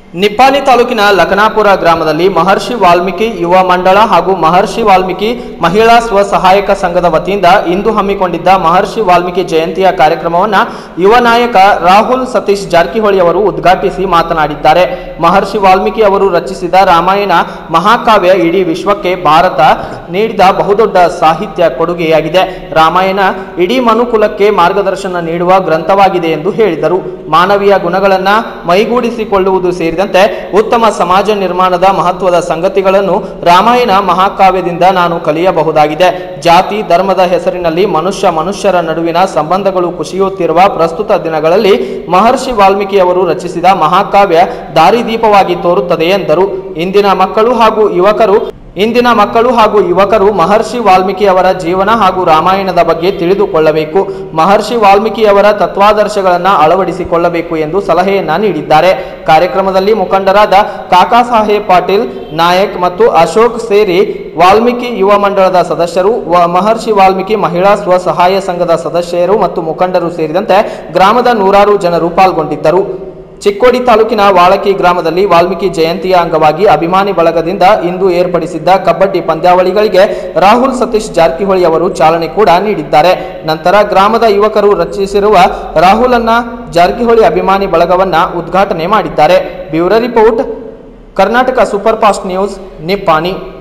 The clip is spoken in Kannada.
ನಿಪ್ಪಾಣಿ ತಾಲೂಕಿನ ಲಖನಾಪುರ ಗ್ರಾಮದಲ್ಲಿ ಮಹರ್ಷಿ ವಾಲ್ಮೀಕಿ ಯುವ ಮಂಡಳ ಹಾಗೂ ಮಹರ್ಷಿ ವಾಲ್ಮೀಕಿ ಮಹಿಳಾ ಸ್ವಸಹಾಯಕ ಸಂಘದ ವತಿಯಿಂದ ಇಂದು ಹಮ್ಮಿಕೊಂಡಿದ್ದ ಮಹರ್ಷಿ ವಾಲ್ಮೀಕಿ ಜಯಂತಿಯ ಕಾರ್ಯಕ್ರಮವನ್ನು ಯುವ ನಾಯಕ ರಾಹುಲ್ ಸತೀಶ್ ಜಾರಕಿಹೊಳಿ ಅವರು ಉದ್ಘಾಟಿಸಿ ಮಾತನಾಡಿದ್ದಾರೆ ಮಹರ್ಷಿ ವಾಲ್ಮೀಕಿ ಅವರು ರಚಿಸಿದ ರಾಮಾಯಣ ಮಹಾಕಾವ್ಯ ಇಡೀ ವಿಶ್ವಕ್ಕೆ ಭಾರತ ನೀಡಿದ ಬಹುದೊಡ್ಡ ಸಾಹಿತ್ಯ ಕೊಡುಗೆಯಾಗಿದೆ ರಾಮಾಯಣ ಇಡೀ ಮನುಕುಲಕ್ಕೆ ಮಾರ್ಗದರ್ಶನ ನೀಡುವ ಗ್ರಂಥವಾಗಿದೆ ಎಂದು ಹೇಳಿದರು ಮಾನವೀಯ ಗುಣಗಳನ್ನು ಮೈಗೂಡಿಸಿಕೊಳ್ಳುವುದು ಸೇರಿದಂತೆ ಉತ್ತಮ ಸಮಾಜ ನಿರ್ಮಾಣದ ಮಹತ್ವದ ಸಂಗತಿಗಳನ್ನು ರಾಮಾಯಣ ಮಹಾಕಾವ್ಯದಿಂದ ನಾನು ಕಲಿಯಬಹುದಾಗಿದೆ ಜಾತಿ ಧರ್ಮದ ಹೆಸರಿನಲ್ಲಿ ಮನುಷ್ಯ ಮನುಷ್ಯರ ನಡುವಿನ ಸಂಬಂಧಗಳು ಕುಸಿಯುತ್ತಿರುವ ಪ್ರಸ್ತುತ ದಿನಗಳಲ್ಲಿ ಮಹರ್ಷಿ ವಾಲ್ಮೀಕಿ ಅವರು ರಚಿಸಿದ ಮಹಾಕಾವ್ಯ ದಾರಿದೀಪವಾಗಿ ತೋರುತ್ತದೆ ಎಂದರು ಇಂದಿನ ಮಕ್ಕಳು ಹಾಗೂ ಯುವಕರು ಇಂದಿನ ಮಕ್ಕಳು ಹಾಗೂ ಯುವಕರು ಮಹರ್ಷಿ ವಾಲ್ಮೀಕಿ ಅವರ ಜೀವನ ಹಾಗೂ ರಾಮಾಯಣದ ಬಗ್ಗೆ ತಿಳಿದುಕೊಳ್ಳಬೇಕು ಮಹರ್ಷಿ ವಾಲ್ಮೀಕಿ ಅವರ ತತ್ವಾದರ್ಶಗಳನ್ನು ಅಳವಡಿಸಿಕೊಳ್ಳಬೇಕು ಎಂದು ಸಲಹೆಯನ್ನ ನೀಡಿದ್ದಾರೆ ಕಾರ್ಯಕ್ರಮದಲ್ಲಿ ಮುಖಂಡರಾದ ಕಾಕಾ ಸಾಹೇಬ್ ಪಾಟೀಲ್ ನಾಯಕ್ ಮತ್ತು ಅಶೋಕ್ ಸೇರಿ ವಾಲ್ಮೀಕಿ ಯುವ ಮಂಡಳದ ಸದಸ್ಯರು ವ- ಮಹರ್ಷಿ ವಾಲ್ಮೀಕಿ ಮಹಿಳಾ ಸ್ವಸಹಾಯ ಸಂಘದ ಸದಸ್ಯರು ಮತ್ತು ಮುಖಂಡರು ಸೇರಿದಂತೆ ಗ್ರಾಮದ ನೂರಾರು ಜನರು ಪಾಲ್ಗೊಂಡಿದ್ದರು ಚಿಕ್ಕೋಡಿ ತಾಲೂಕಿನ ವಾಳಕಿ ಗ್ರಾಮದಲ್ಲಿ ವಾಲ್ಮೀಕಿ ಜಯಂತಿಯ ಅಂಗವಾಗಿ ಅಭಿಮಾನಿ ಬಳಗದಿಂದ ಇಂದು ಏರ್ಪಡಿಸಿದ್ದ ಕಬಡ್ಡಿ ಪಂದ್ಯಾವಳಿಗಳಿಗೆ ರಾಹುಲ್ ಸತೀಶ್ ಜಾರಕಿಹೊಳಿ ಅವರು ಚಾಲನೆ ಕೂಡ ನೀಡಿದ್ದಾರೆ ನಂತರ ಗ್ರಾಮದ ಯುವಕರು ರಚಿಸಿರುವ ರಾಹುಲ್ ಅನ್ನ ಜಾರಕಿಹೊಳಿ ಅಭಿಮಾನಿ ಬಳಗವನ್ನ ಉದ್ಘಾಟನೆ ಮಾಡಿದ್ದಾರೆ bureau report Karnataka super fast news Nippani